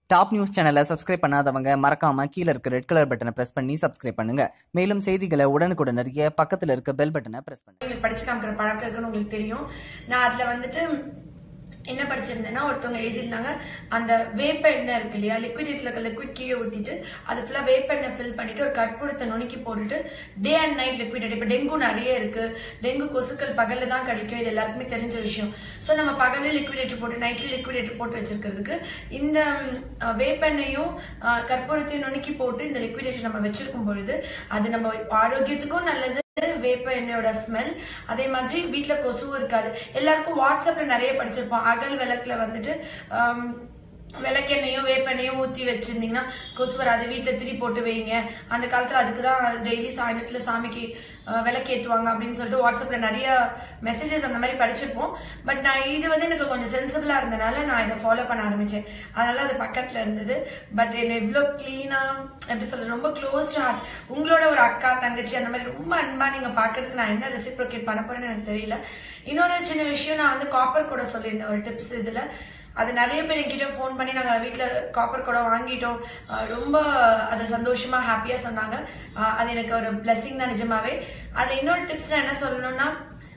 top news சேனலை subscribe பண்ணாதவங்க மறக்காம கீழ இருக்க ரெட் கலர் பட்டனை பிரஸ் பண்ணி சப்ஸ்கிரைப் பண்ணுங்க மேலும் செய்திகளை உடனுக்குடன் அறிய பக்கத்துல இருக்க பெல் பட்டனை பிரஸ் பண்ணுங்க உங்களுக்கு படிச்சு காமிக்கிற பழக்கம் இருக்குன்னு உங்களுக்கு தெரியும் நான் அதுல வந்துட்டு என்ன படிச்சிருந்தேன்னா ஒருத்தவங்க எழுதியிருந்தாங்க அந்த வேப்ப எண்ணெய் இருக்கு இல்லையா லிக்விடேட்ல இருக்க லிக்விட் கீழே ஊத்திட்டு அது ஃபுல்லா வேப்ப எண்ணெய் ஃபில் பண்ணிட்டு ஒரு கற்பூரத்தை நுணுக்கி போட்டுட்டு டே அண்ட் நைட் லிக்விடேட் இப்போ டெங்கு நிறைய இருக்கு டெங்கு கொசுக்கள் பகல்ல தான் கிடைக்கும் இது எல்லாருக்குமே தெரிஞ்ச விஷயம் ஸோ நம்ம பகல்ல லிக்விடேட்டர் போட்டு நைட்ல லிக்விடேட்டர் போட்டு வச்சிருக்கிறதுக்கு இந்த ம், அஹ், வேப்பெண்ணையும் அஹ், கற்பூரத்தையும் நுணுக்கி போட்டு இந்த லிக்விடேட்டர் நம்ம வச்சிருக்கும் பொழுது அது நம்ம ஆரோக்கியத்துக்கும் நல்லது வேப்ப எண்ணெயோட ஸ்மெல் அதே மாதிரி வீட்ல கொசுவும் இருக்காது எல்லாருக்கும் வாட்ஸ்அப்ல நிறைய படிச்சிருப்போம் அகல் விளக்குல வந்துட்டு ஆம், விளக்கெண்ணெயும் வேப்பெண்ணையும் ஊத்தி வச்சிருந்தீங்கன்னா கொசு வராது வீட்ல திரி போட்டு வைங்க அந்த காலத்துல அதுக்கு தான் டெய்லி சாயந்தரத்துல சாமிக்கு அஹ், விளக்கேத்துவாங்க அப்படின்னு சொல்லிட்டு வாட்ஸ்அப்ல நிறைய மெசேஜஸ் அந்த மாதிரி படிச்சிருப்போம் பட் நான் இது வந்து எனக்கு கொஞ்சம் சென்சிபிளா இருந்தனால நான் இதை ஃபாலோ பண்ண ஆரம்பிச்சேன் அதனால அது பக்கத்துல இருந்தது பட் என்ன இவ்வளோ கிளீனா எப்படி சொல்றது ரொம்ப க்ளோஸ் ஹார்ட் உங்களோட ஒரு அக்கா தங்கச்சி அந்த மாதிரி ரொம்ப அன்பா நீங்க பாக்குறதுக்கு நான் என்ன ரெசிப்ரோகேட் பண்ண போறேன்னு எனக்கு தெரியல இன்னொரு சின்ன விஷயம் நான் வந்து காப்பர் கூட சொல்லியிருந்தேன் ஒரு டிப்ஸ் இதுல அது நிறைய பேர் என்கிட்ட ஃபோன் பண்ணி நாங்கள் வீட்டில் காப்பர் குடம் வாங்கிட்டோம் அஹ் ரொம்ப அதை சந்தோஷமா ஹாப்பியாக சொன்னாங்க அஹ் அது எனக்கு ஒரு பிளெஸிங் தான் நிஜமாவே அதில் இன்னொரு டிப்ஸ் நான் என்ன சொல்லணும்னா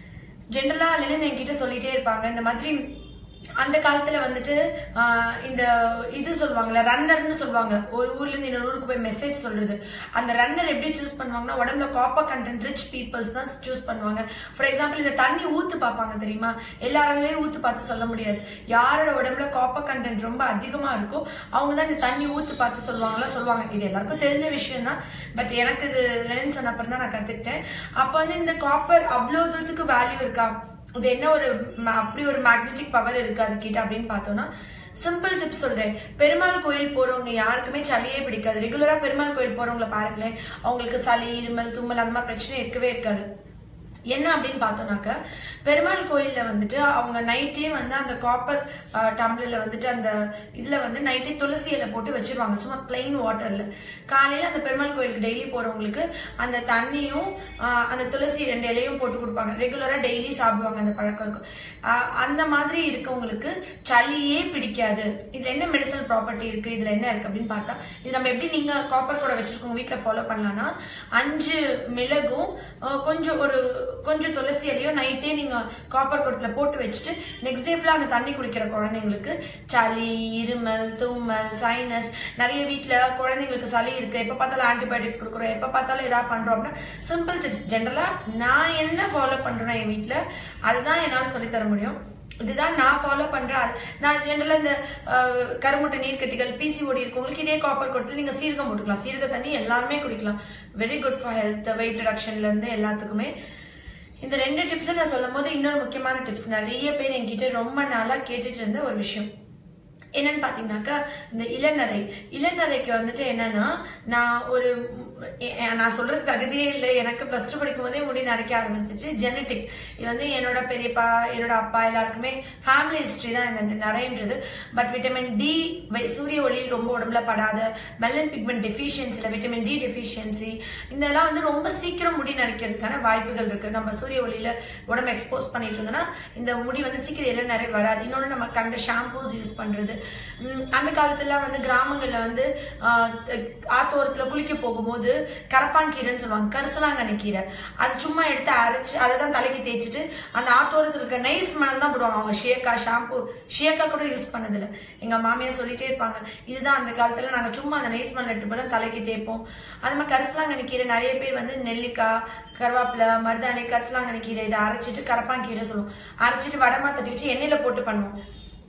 ஜென்ரலா இல்லைன்னு என்கிட்ட சொல்லிட்டே இருப்பாங்க இந்த மாதிரி அந்த காலத்துல வந்துட்டு ஆஹ், இந்த இது சொல்லுவாங்கல்ல ரன்னர்னு சொல்லுவாங்க ஒரு ஊர்ல இருந்து இன்னொரு ஊருக்கு போய் மெசேஜ் சொல்றது அந்த ரன்னர் எப்படி சூஸ் பண்ணுவாங்கன்னா உடம்புல காப்பர் கண்டென்ட் ரிச் பீப்புள்ஸ் தான் சூஸ் பண்ணுவாங்க ஃபார் எக்ஸாம்பிள் இந்த தண்ணி ஊத்து பார்ப்பாங்க தெரியுமா எல்லாராலையும் ஊத்து பார்த்து சொல்ல முடியாது யாரோட உடம்புல காப்பர் கண்டென்ட் ரொம்ப அதிகமா இருக்கோ அவங்க தான் இந்த தண்ணி ஊத்து பார்த்து சொல்லுவாங்களா சொல்லுவாங்க இது எல்லாருக்கும் தெரிஞ்ச விஷயம் தான் பட் எனக்கு இது லெனின் சொன்ன அப்புறம் தான் நான் கத்துக்கிட்டேன் அப்போ வந்து இந்த காப்பர் அவ்வளோ தூரத்துக்கு வேல்யூ இருக்கா இது என்ன ஒரு ம- அப்படி ஒரு மேக்னெட்டிக் பவர் இருக்கு அது கிட்ட அப்படின்னு பார்த்தோம்னா சிம்பிள் டிப்ஸ் சொல்றேன் பெருமாள் கோயில் போறவங்க யாருக்குமே சளியே பிடிக்காது ரெகுலரா பெருமாள் கோயில் போறவங்கள பாருங்களேன் அவங்களுக்கு சளி இருமல் தும்மல் அந்த மாதிரி பிரச்சனை இருக்கவே இருக்காது என்ன அப்படின்னு பார்த்தோம்னாக்க பெருமாள் கோயில்ல வந்துட்டு அவங்க நைட்டே வந்து அந்த காப்பர் டம்ளர்ல வந்துட்டு அந்த இதுல வந்து நைட்டே துளசி இலை போட்டு வச்சிருவாங்க சும்மா பிளெயின் வாட்டர்ல காலையில அந்த பெருமாள் கோயிலுக்கு டெய்லி போறவங்களுக்கு அந்த தண்ணியும் ஆஹ், அந்த துளசி ரெண்டு இலையும் போட்டு கொடுப்பாங்க ரெகுலரா டெய்லி சாப்பிடுவாங்க அந்த பழக்கம் இருக்கும் ஆஹ், அந்த மாதிரி இருக்கவங்களுக்கு சளியே பிடிக்காது இதுல என்ன மெடிசனல் ப்ராப்பர்ட்டி இருக்கு இதுல என்ன இருக்கு அப்படின்னு பார்த்தா இது நம்ம எப்படி நீங்க காப்பர் கூட வச்சிருக்கோங்க வீட்ல ஃபாலோ பண்ணலாம்னா அஞ்சு மிளகும் ஆஹ், கொஞ்சம் ஒரு கொஞ்சம் துளசி இலையும் நைட்டே நீங்க காப்பர் குடத்துல போட்டு வச்சுட்டு நெக்ஸ்ட் டே ஃபுல்லா அந்த தண்ணி குடிக்கிற குழந்தைங்களுக்கு சளி இருமல் தும்மல் சைனஸ் நிறைய வீட்ல குழந்தைங்களுக்கு சளி இருக்கு எப்ப பார்த்தாலும் ஆன்டிபயோட்டிக்ஸ் கொடுக்குறோம் எப்ப பார்த்தாலும் ஏதாவது பண்றோம் அப்படின்னா சிம்பிள் டிப்ஸ் ஜென்ரலா நான் என்ன ஃபாலோ பண்றேனோ என் வீட்ல அதுதான் என்னால சொல்லித் தர முடியும் இதுதான் நான் ஃபாலோ பண்றேன் அது- நான் ஜென்ரலா இந்த அஹ், கருமுட்டை நீர்க்கட்டிகள் பிசிஓடி இருக்கவங்களுக்கு இதே காப்பர் கொடுத்து நீங்க சீரகம் போட்டுக்கலாம் சீரக தண்ணி எல்லாருமே குடிக்கலாம் very good for health weight ரிடக்ஷன்ல இருந்து எல்லாத்துக்குமே இந்த ரெண்டு டிப்ஸ் நான் சொல்லும் போது இன்னொரு முக்கியமான டிப்ஸ் நிறைய பேர் என்கிட்ட ரொம்ப நாளா கேட்டுட்டு இருந்த ஒரு விஷயம் என்னன்னு பாத்தீங்கன்னாக்கா இந்த இளநரை இளநரைக்கு வந்துட்டு என்னன்னா நான் ஒரு எ- எ- நான் சொல்றது தகுதியே இல்லை எனக்கு பிளஸ் டூ படிக்கும் போதே முடி நரைக்க ஆரம்பிச்சிச்சு ஜெனட்டிக் இது வந்து என்னோட பெரியப்பா என்னோட அப்பா எல்லாருக்குமே ஃபேமிலி ஹிஸ்டரி தான் இந்த நிறைன்றது பட் விட்டமின் டி சூரிய ஒளி ரொம்ப உடம்புல படாத மெல்லன் பிக்மெண்ட் டெஃபிஷியன்சில விட்டமின் டி டெஃபிஷியன்சி இதெல்லாம் வந்து ரொம்ப சீக்கிரம் முடி நரைக்கிறதுக்கான வாய்ப்புகள் இருக்கு நம்ம சூரிய ஒளியில உடம்பு எக்ஸ்போஸ் பண்ணிட்டு இருந்தோம்னா இந்த முடி வந்து சீக்கிரம் எல்லாம் நிறைய வராது இன்னொன்று நம்ம கண்ட ஷாம்பூஸ் யூஸ் பண்றது உம், அந்த காலத்துல வந்து கிராமங்கள்ல வந்து ஆஹ், ஆத்தோரத்துல குளிக்க போகும்போது கரப்பாங்கீரைன்னு சொல்லுவாங்க கரிசலாங்கண்ணி கீரை அது சும்மா எடுத்து அரைச்சு அதை தான் தலைக்கு தேய்ச்சிட்டு அந்த ஆத்தோரத்துல இருக்க நைஸ் மணல் தான் போடுவாங்க அவங்க ஷியக்கா ஷாம்பு ஷியக்கா கூட யூஸ் பண்ணதில்ல எங்க மாமியார் சொல்லிட்டே இருப்பாங்க இதுதான் அந்த காலத்துல நாங்க சும்மா அந்த நைஸ் மணல் எடுத்து போய் தான் தலைக்கு தேய்ப்போம் அது மாதிரி கரிசலாங்கண்ணி கீரை நிறைய பேர் வந்து நெல்லிக்காய் கருவேப்பிலை மருதாணி கரிசலாங்கண்ணி கீரை இதை அரைச்சிட்டு கரப்பாங்கீரை சொல்லுவோம் அரைச்சிட்டு வடமா தட்டி வச்சு எண்ணெயில போட்டு பண்ணுவோம்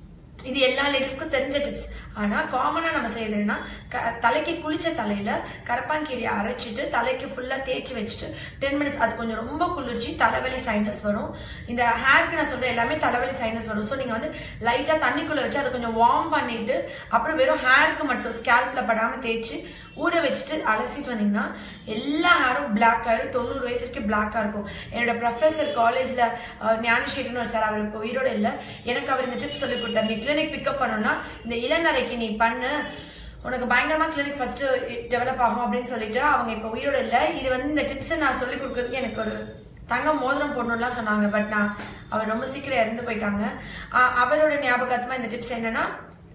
இது எல்லா லேடிஸ்க்கும் தெரிஞ்ச டிப்ஸ் ஆனா காமனா நம்ம செய்யறதுன்னா க- தலைக்கு குளிச்ச தலையில கரப்பாங்கீரையை அரைச்சிட்டு தலைக்கு ஃபுல்லா தேய்ச்சி வச்சுட்டு டென் மினிட்ஸ் அது கொஞ்சம் ரொம்ப குளிர்ச்சி தலைவலி சைனஸ் வரும் இந்த ஹேருக்கு நான் சொல்ற எல்லாமே தலைவலி சைனஸ் வரும் ஸோ நீங்க வந்து லைட்டா தண்ணிக்குள்ள வச்சு அதை கொஞ்சம் வார்ம் பண்ணிட்டு அப்புறம் வெறும் ஹேருக்கு மட்டும் ஸ்கேல்ப்ல படாம தேய்ச்சி ஊற வச்சுட்டு அலசிட்டு வந்தீங்கன்னா எல்லா ஹேரும் பிளாக் ஆயிரும் தொண்ணூறு வயசு வரைக்கும் பிளாக்கா இருக்கும் என்னோட ப்ரொஃபசர் காலேஜ்ல ஞானசேகரன் ஒரு சார் அவர் இப்போ உயிரோட இல்ல எனக்கு அவர் இந்த டிப்ஸ் சொல்லி கொடுத்தாரு நீ கிளினிக் பிக்கப் பண்ணணும்னா இந்த இளநரைக்கு நீ பண்ணு உனக்கு பயங்கரமா கிளினிக் ஃபர்ஸ்ட் டெவலப் ஆகும் அப்படின்னு சொல்லிட்டு அவங்க இப்போ உயிரோட இல்ல இது வந்து இந்த டிப்ஸ் நான் சொல்லி கொடுக்கறதுக்கு எனக்கு ஒரு தங்க மோதிரம் போடணும்லாம் சொன்னாங்க பட் நான் அவர் ரொம்ப சீக்கிரம் இறந்து போயிட்டாங்க ஆஹ் அவரோட ஞாபகார்த்தமா இந்த டிப்ஸ் என்னன்னா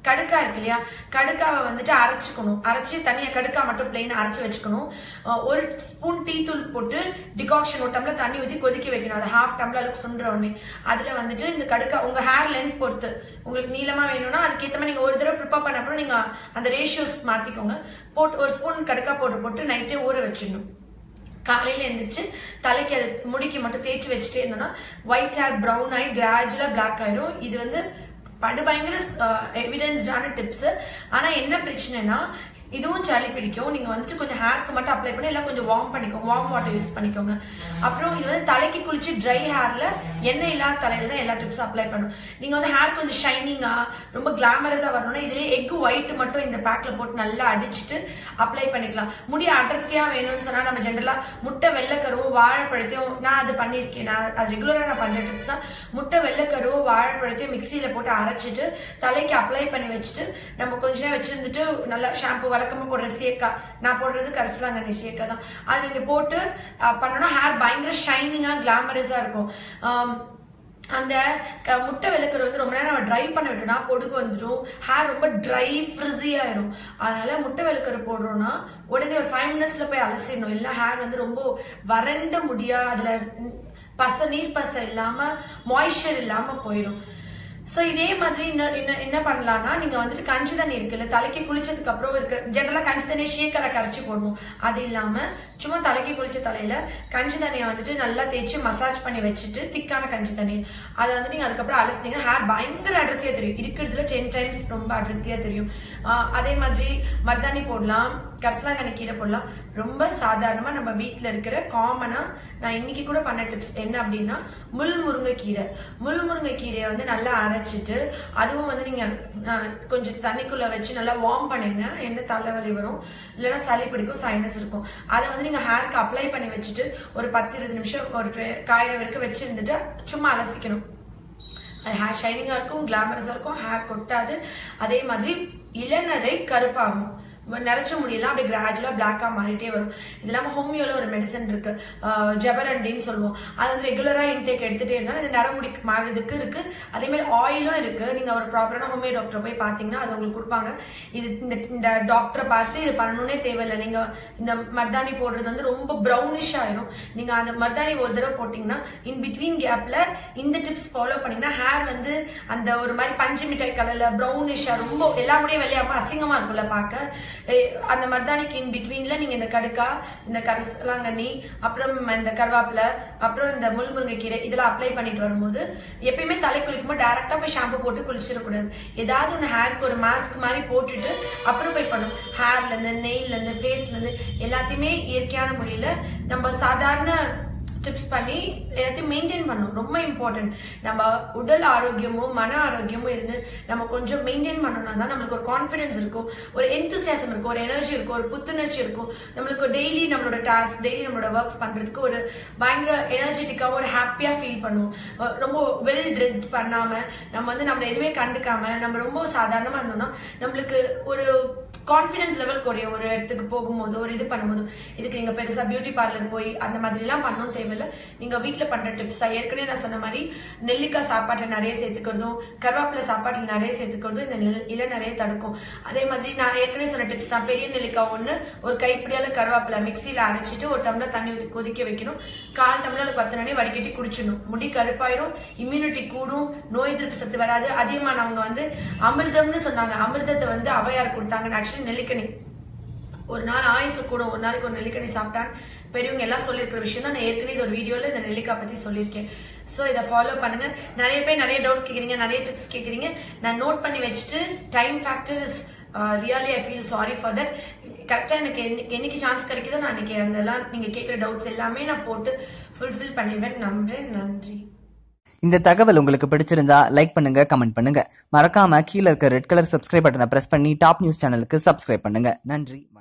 கடுக்கா இருக்கு இல்லையா கடுக்காவை வந்துட்டு அரைச்சிக்கணும் அரைச்சி தனியாக கடுக்கா மட்டும் பிளெயின் அரைச்சி வச்சுக்கணும் அஹ் ஒரு ஸ்பூன் டீ தூள் போட்டு டிகாக்ஷன் ஒரு டம்ளர் தண்ணி ஊற்றி கொதிக்க வைக்கணும் அது ஹாஃப் டம்ளருக்கு சுண்டுற உடனே அதில் வந்துட்டு இந்த கடுக்கா உங்கள் ஹேர் லென்த் பொறுத்து உங்களுக்கு நீளமாக வேணும்னா அதுக்கேற்ற மாதிரி நீங்கள் ஒரு தடவை ப்ரிப்பேர் பண்ண அப்புறம் நீங்கள் அந்த ரேஷியோஸ் மாற்றிக்கோங்க போட்டு ஒரு ஸ்பூன் கடுக்கா போட்டு போட்டு நைட்டே ஊற வச்சிடணும் காலையில எந்திரிச்சு தலைக்கு அது முடிக்கு மட்டும் தேய்ச்சி வச்சுட்டே இருந்தோம்னா ஒயிட் ஹேர் ப்ரௌன் ஆகி கிராஜுவலா பிளாக் ஆயிரும் இது வந்து படு பயங்கர எவிடன்ஸ்டான டிப்ஸ் ஆனா என்ன பிரச்சனைனா இதுவும் சளி பிடிக்கும் நீங்க வந்துட்டு கொஞ்சம் ஹேர்க்கு மட்டும் அப்ளை பண்ணி எல்லாம் கொஞ்சம் வார்ம் பண்ணிக்கோங்க வார்ம் வாட்டர் யூஸ் பண்ணிக்கோங்க அப்புறம் இது வந்து தலைக்கு குளிச்சு ட்ரை ஹேர்ல எண்ணெய் இல்லாத தலையில தான் எல்லா டிப்ஸும் அப்ளை பண்ணும் நீங்க வந்து ஹேர் கொஞ்சம் ஷைனிங்கா ரொம்ப கிளாமரஸா வரணும்னா இதுலயே எக் ஒயிட் மட்டும் இந்த பேக்ல போட்டு நல்லா அடிச்சுட்டு அப்ளை பண்ணிக்கலாம் முடி அடர்த்தியா வேணும்னு சொன்னா நம்ம ஜென்ரலா முட்டை வெள்ளைக்கருவும் வாழைப்பழத்தையும் நான் அது பண்ணியிருக்கேன் நான் அது ரெகுலரா நான் பண்ற டிப்ஸ் தான் முட்டை வெள்ளைக்கருவும் வாழைப்பழத்தையும் மிக்சியில போட்டு அரைச்சிட்டு தலைக்கு அப்ளை பண்ணி வச்சுட்டு நம்ம கொஞ்ச நேரம் வச்சிருந்துட்டு நல்லா ஷாம்பு வழக்கமா போடுற சேக்கா நான் போடுறது கரிசலாங்கண்ணி சேக்கா தான் அது நீங்க போட்டு அஹ், பண்ணோம்னா ஹேர் பயங்கர ஷைனிங்கா கிளாமரஸா இருக்கும் ஆம், அந்த க- முட்டை விளக்குறது வந்து ரொம்ப நேரம் நம்ம ட்ரை பண்ண விட்டோம்னா பொடுகு வந்துடும் ஹேர் ரொம்ப ட்ரை ஃப்ரிஸி ஆயிரும் அதனால முட்டை விளக்குற போடுறோம்னா உடனே ஒரு ஃபைவ் மினிட்ஸ்ல போய் அலசிடணும் இல்லை ஹேர் வந்து ரொம்ப வறண்ட முடியா அதுல ம், பசை நீர் பசை இல்லாம மாய்ஸ்சர் இல்லாம போயிடும் ஸோ இதே மாதிரி இன்னும் என்ன என்ன பண்ணலாம்னா நீங்க வந்துட்டு கஞ்சி தண்ணி இருக்குல்ல தலைக்கு குளிச்சதுக்கு அப்புறம் இருக்க ஜென்ரலா கஞ்சி தண்ணியை ஷேக்கரை கரைச்சி போடுவோம் அது இல்லாம சும்மா தலைக்கு குளிச்ச தலையில கஞ்சி தண்ணியை வந்துட்டு நல்லா தேய்ச்சி மசாஜ் பண்ணி வச்சுட்டு திக்கான கஞ்சி தண்ணி அதை வந்து நீங்க அதுக்கப்புறம் அலசினீங்கன்னா ஹேர் பயங்கர அடர்த்தியா தெரியும் இருக்கிறதுல டென் டைம்ஸ் ரொம்ப அடர்த்தியா தெரியும் ஆஹ் அதே மாதிரி மருதாணி போடலாம் கரிசலாங்கண்ணி கீரை போடலாம் ரொம்ப சாதாரணமா நம்ம வீட்ல இருக்கிற காமனா நான் இன்னைக்கு கூட பண்ண டிப்ஸ் என்ன அப்படின்னா முள் முருங்கை கீரை முள் முருங்கை கீரையை வந்து நல்லா அரைச்சிட்டு அதுவும் வந்து நீங்க ஆஹ், கொஞ்சம் தண்ணிக்குள்ள வச்சு நல்லா வார்ம் பண்ணிருங்க என்ன தலைவலி வரும் இல்லைன்னா சளி பிடிக்கும் சைனஸ் இருக்கும் அதை வந்து நீங்க ஹேர்க்கு அப்ளை பண்ணி வச்சுட்டு ஒரு பத்து இருபது நிமிஷம் ஒரு twe- காயிற வரைக்கும் வச்சிருந்துட்டு சும்மா அலசிக்கணும் அது ஹேர் ஷைனிங்காக இருக்கும் கிளாமரஸாக இருக்கும் ஹேர் கொட்டாது அதே மாதிரி இளநரை கருப்பாகும் ம- நரைச்ச முடியெல்லாம் அப்படியே கிராஜுவலாக பிளாக்காக மாறிட்டே வரும் இது இல்லாமல் ஹோமியோவில் ஒரு மெடிசன் இருக்கு ஆஹ் ஜெபரண்டின்னு சொல்லுவோம் அது வந்து ரெகுலராக இன்டேக் எடுத்துகிட்டே இருந்தால் இது நரமுடி மாறுறதுக்கு இருக்கு அதே மாதிரி ஆயிலும் இருக்கு நீங்கள் ஒரு ப்ராப்பரான ஹோமியோ டாக்டர் போய் பார்த்தீங்கன்னா அது உங்களுக்கு கொடுப்பாங்க இது இந்த இந்த டாக்டரை பார்த்து இது பண்ணணும்னே தேவையில்லை நீங்கள் இந்த மர்தானி போடுறது வந்து ரொம்ப ப்ரௌனிஷ் ஆயிரும் நீங்கள் அந்த மர்தானி ஒரு தடவை போட்டிங்கன்னா இன் பிட்வீன் கேப்ல இந்த டிப்ஸ் ஃபாலோ பண்ணீங்கன்னா ஹேர் வந்து அந்த ஒரு மாதிரி பஞ்சு மிட்டாய் கலர்ல ப்ரௌனிஷா ரொம்ப எல்லா முடியும் வெள்ளையாம அசிங்கமா இருக்கும்ல பார்க்க ஏ, அந்த மருதாணிக்கு இன் பிட்வீன்ல நீங்க இந்த கடுக்கா இந்த கரிசலாங்கண்ணி அப்புறம் இந்த கருவேப்பிலை அப்புறம் இந்த முள்முருங்கை கீரை இதெல்லாம் அப்ளை பண்ணிட்டு வரும்போது எப்பயுமே தலை குளிக்கும்போது டேரக்டா போய் ஷாம்பு போட்டு குளிச்சிடக்கூடாது ஏதாவது ஒன்று ஹேருக்கு ஒரு மாஸ்க் மாதிரி போட்டுட்டு அப்புறம் போய் பண்ணும் ஹேர்ல இருந்து நெயில்ல இருந்து ஃபேஸ்ல இருந்து எல்லாத்தையுமே இயற்கையான முறையில நம்ம சாதாரண டிப்ஸ் பண்ணி எல்லாத்தையும் மெயின்டைன் பண்ணணும் ரொம்ப இம்பார்ட்டன்ட் நம்ம உடல் ஆரோக்கியமும் மன ஆரோக்கியமும் இருந்து நம்ம கொஞ்சம் மெயின்டைன் பண்ணோம்னா தான் நம்மளுக்கு ஒரு கான்ஃபிடன்ஸ் இருக்கும் ஒரு எந்தூசியாசம் இருக்கும் ஒரு எனர்ஜி இருக்கும் ஒரு புத்துணர்ச்சி இருக்கும் நம்மளுக்கு டெய்லி நம்மளோட டாஸ்க் டெய்லி நம்மளோட ஒர்க்ஸ் பண்றதுக்கு ஒரு பயங்கர எனர்ஜெட்டிக்காக ஒரு ஹாப்பியா ஃபீல் பண்ணுவோம் அஹ் ரொம்ப வெல் ட்ரெஸ்ட் பண்ணாம நம்ம வந்து நம்மள எதுவுமே கண்டுக்காம நம்ம ரொம்ப சாதாரணமா இருந்தோம்னா நம்மளுக்கு ஒரு கான்ஃபிடன்ஸ் லெவல் குறையும் ஒரு இடத்துக்கு போகும்போது ஒரு இது பண்ணும்போது இதுக்கு நீங்க பெருசா பியூட்டி பார்லர் போய் அந்த மாதிரிலாம் பண்ணவும் தேவையில்லை நீங்க வீட்ல பண்ற டிப்ஸ் தான் ஏற்கனவே நான் சொன்ன மாதிரி நெல்லிக்காய் சாப்பாட்டுல நிறைய சேர்த்துக்கிறதும் கருவேப்பிலை சாப்பாட்டுல நிறைய சேர்த்துக்கிறதும் இந்த நெல் இலை நிறைய தடுக்கும் அதே மாதிரி நான் ஏற்கனவே சொன்ன டிப்ஸ் தான் பெரிய நெல்லிக்காய் ஒண்ணு ஒரு கைப்பிடியால கருவேப்பிலை மிக்சியில அரைச்சிட்டு ஒரு டம்ளர் தண்ணி ஊற்றி கொதிக்க வைக்கணும் கால் டம்ளர் பத்து நாளே வடிகட்டி குடிச்சிடணும் முடி கருப்பாயிரும் இம்யூனிட்டி கூடும் நோய் எதிர்ப்பு சத்து வராது அதிகமானவங்க வந்து அமிர்தம்னு சொன்னாங்க அமிர்தத்தை வந்து அவையார் கொடுத்தாங்க ஆக்சுவலி நெல்லிக்கனி ஒரு நாள் ஆயுசு கூட ஒரு நாளைக்கு ஒரு நெல்லிக்கனி சாப்பிட்டான் பெரியவங்க எல்லாம் சொல்லியிருக்கிற விஷயம் தான் நான் ஏற்கனவே இது ஒரு வீடியோல இந்த நெல்லிக்காய் பத்தி சொல்லியிருக்கேன் ஸோ இதை ஃபாலோ பண்ணுங்க நிறைய பேர் நிறைய டவுட்ஸ் கேட்குறீங்க நிறைய டிப்ஸ் கேட்குறீங்க நான் நோட் பண்ணி வச்சுட்டு time factor is really I feel sorry for that கரெக்டாக எனக்கு என்னைக்கு என்னைக்கு சான்ஸ் கிடைக்குதோ நான் இன்னைக்கு அதெல்லாம் நீங்க கேட்குற டவுட்ஸ் எல்லாமே நான் போட்டு ஃபுல்ஃபில் பண்ணிடுவேன் நம்புறேன் நன்றி இந்த தகவல் உங்களுக்கு பிடிச்சிருந்தா லைக் பண்ணுங்க கமெண்ட் பண்ணுங்க மறக்காம கீழே இருக்க ரெட் கலர் சப்ஸ்கிரைப் பட்டனை பிரஸ் பண்ணி டாப் நியூஸ் சேனலுக்கு சப்ஸ்கிரைப் பண்ணுங்க நன்றி